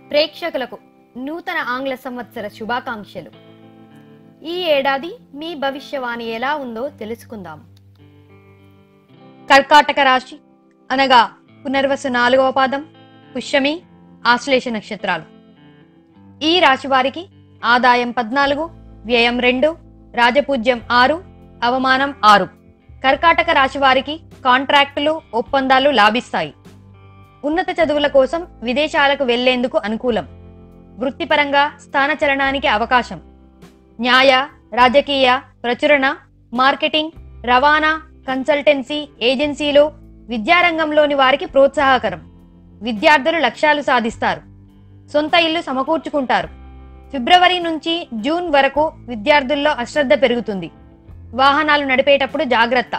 ప్రేక్షకులకు నూతన ఆంగ్ల సంవత్సర శుభాకాంక్షలు ఈ ఏడాది మీ భవిష్యవాణి ఎలా ఉందో తెలుసుకుందాం కర్కాటక రాశి అనగా పునర్వసు నాలుగవ పాదం పుష్యమి ఆశ్లేష నక్షత్రాలు ఈ రాశి వారికి ఆదాయం పద్నాలుగు వ్యయం రెండు రాజపూజ్యం ఆరు అవమానం ఆరు కర్కాటక రాశి వారికి కాంట్రాక్టులు ఒప్పందాలు లాభిస్తాయి ఉన్నత చదువుల కోసం విదేశాలకు వెళ్లేందుకు అనుకూలం వృత్తిపరంగా స్థానచలనానికి అవకాశం న్యాయ రాజకీయ ప్రచురణ మార్కెటింగ్ రవాణా కన్సల్టెన్సీ ఏజెన్సీలు విద్యారంగంలోని వారికి ప్రోత్సాహకరం విద్యార్థులు లక్ష్యాలు సాధిస్తారు సొంత ఇల్లు సమకూర్చుకుంటారు ఫిబ్రవరి నుంచి జూన్ వరకు విద్యార్థుల్లో అశ్రద్ధ పెరుగుతుంది వాహనాలు నడిపేటప్పుడు జాగ్రత్త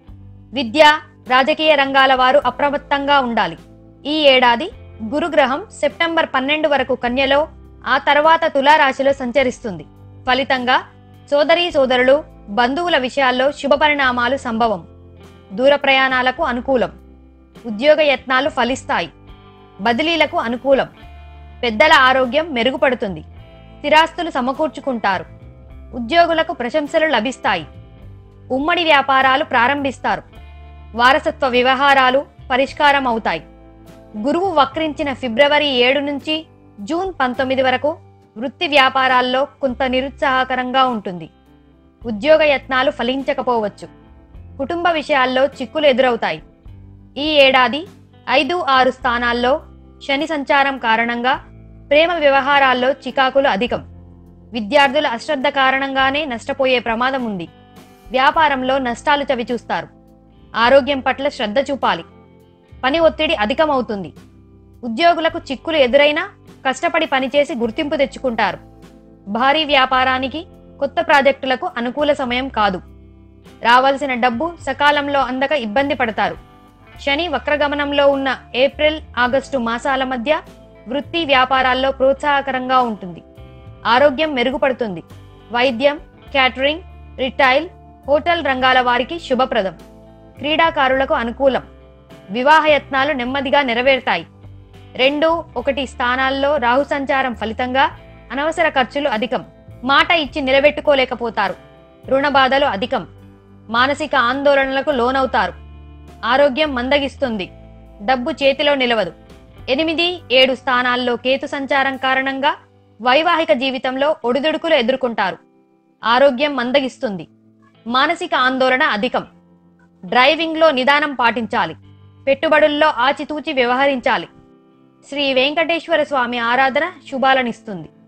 విద్య రాజకీయ రంగాల వారు అప్రమత్తంగా ఉండాలి ఈ ఏడాది గురుగ్రహం సెప్టెంబర్ పన్నెండు వరకు కన్యలో ఆ తర్వాత తులారాశిలో సంచరిస్తుంది ఫలితంగా సోదరీ సోదరులు బంధువుల విషయాల్లో శుభ పరిణామాలు సంభవం దూర ప్రయాణాలకు అనుకూలం ఉద్యోగ యత్నాలు ఫలిస్తాయి బదిలీలకు అనుకూలం పెద్దల ఆరోగ్యం మెరుగుపడుతుంది స్థిరాస్తులు సమకూర్చుకుంటారు ఉద్యోగులకు ప్రశంసలు లభిస్తాయి ఉమ్మడి వ్యాపారాలు ప్రారంభిస్తారు వారసత్వ వ్యవహారాలు పరిష్కారం అవుతాయి గురువు వక్రించిన ఫిబ్రవరి ఏడు నుంచి జూన్ పంతొమ్మిది వరకు వృత్తి వ్యాపారాల్లో కొంత నిరుత్సాహకరంగా ఉంటుంది ఉద్యోగ యత్నాలు ఫలించకపోవచ్చు కుటుంబ విషయాల్లో చిక్కులు ఎదురవుతాయి ఈ ఏడాది ఐదు ఆరు స్థానాల్లో శని సంచారం కారణంగా ప్రేమ వ్యవహారాల్లో చికాకులు అధికం విద్యార్థుల అశ్రద్ధ కారణంగానే నష్టపోయే ప్రమాదం ఉంది వ్యాపారంలో నష్టాలు చవిచూస్తారు ఆరోగ్యం పట్ల శ్రద్ధ చూపాలి పని ఒత్తిడి అధికమవుతుంది ఉద్యోగులకు చిక్కులు ఎదురైనా కష్టపడి పనిచేసి గుర్తింపు తెచ్చుకుంటారు భారీ వ్యాపారానికి కొత్త ప్రాజెక్టులకు అనుకూల సమయం కాదు రావాల్సిన డబ్బు సకాలంలో అందక ఇబ్బంది పడతారు శని వక్రగమనంలో ఉన్న ఏప్రిల్ ఆగస్టు మాసాల మధ్య వృత్తి వ్యాపారాల్లో ప్రోత్సాహకరంగా ఉంటుంది ఆరోగ్యం మెరుగుపడుతుంది వైద్యం క్యాటరింగ్ రిటైల్ హోటల్ రంగాల వారికి శుభప్రదం క్రీడాకారులకు అనుకూలం వివాహ యత్నాలు నెమ్మదిగా నెరవేరుతాయి రెండు ఒకటి స్థానాల్లో రాహు సంచారం ఫలితంగా అనవసర ఖర్చులు అధికం మాట ఇచ్చి నిలబెట్టుకోలేకపోతారు రుణ బాధలు అధికం మానసిక ఆందోళనలకు లోనవుతారు ఆరోగ్యం మందగిస్తుంది డబ్బు చేతిలో నిలవదు ఎనిమిది ఏడు స్థానాల్లో కేతు సంచారం కారణంగా వైవాహిక జీవితంలో ఒడిదుడుకులు ఎదుర్కొంటారు ఆరోగ్యం మందగిస్తుంది మానసిక ఆందోళన అధికం డ్రైవింగ్లో నిదానం పాటించాలి పెట్టుబడుల్లో ఆచితూచి వ్యవహరించాలి శ్రీ వెంకటేశ్వర స్వామి ఆరాధన శుభాలనిస్తుంది